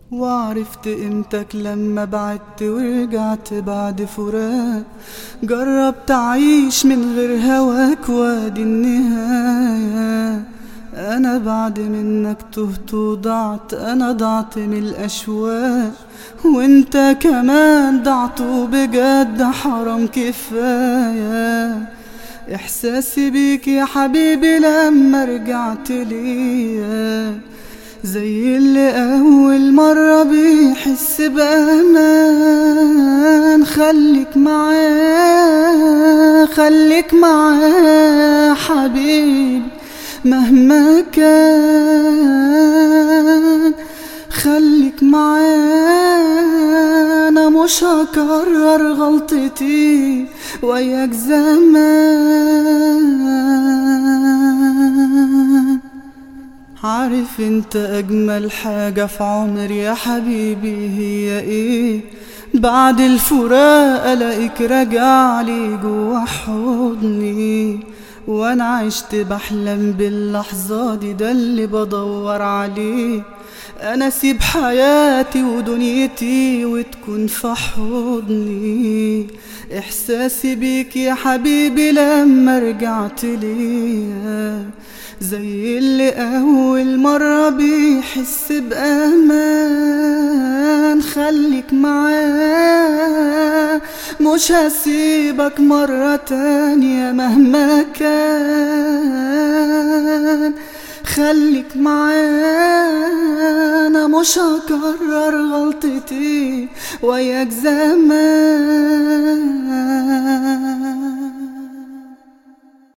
وعرفت قيمتك لما بعدت ورجعت بعد فراق جربت أعيش من غير هواك وادي النهاية أنا بعد منك تهت وضعت أنا ضعت من الأشواق وانت كمان ضعت وبجد حرام كفاية إحساسي بيك يا حبيبي لما رجعت ليا زي اللي أول مرة بيحس بأمان خليك معاه خليك معاه حبيبي مهما كان خليك معاه أنا مش هكرر غلطتي وياك زمان عارف انت اجمل حاجة في عمري يا حبيبي هي ايه بعد الفراق الاقيك راجعلي جوا حضني وانا عشت بحلم باللحظة دي ده اللي بدور عليه انا اسيب حياتي ودنيتي وتكون في حضني احساسي بيك يا حبيبي لما رجعت ليا زي اللي اول مرة بيحس بامان خليك معاه مش هسيبك مرة تانية مهما كان خليك معاه انا مش هكرر غلطتي وياك زمان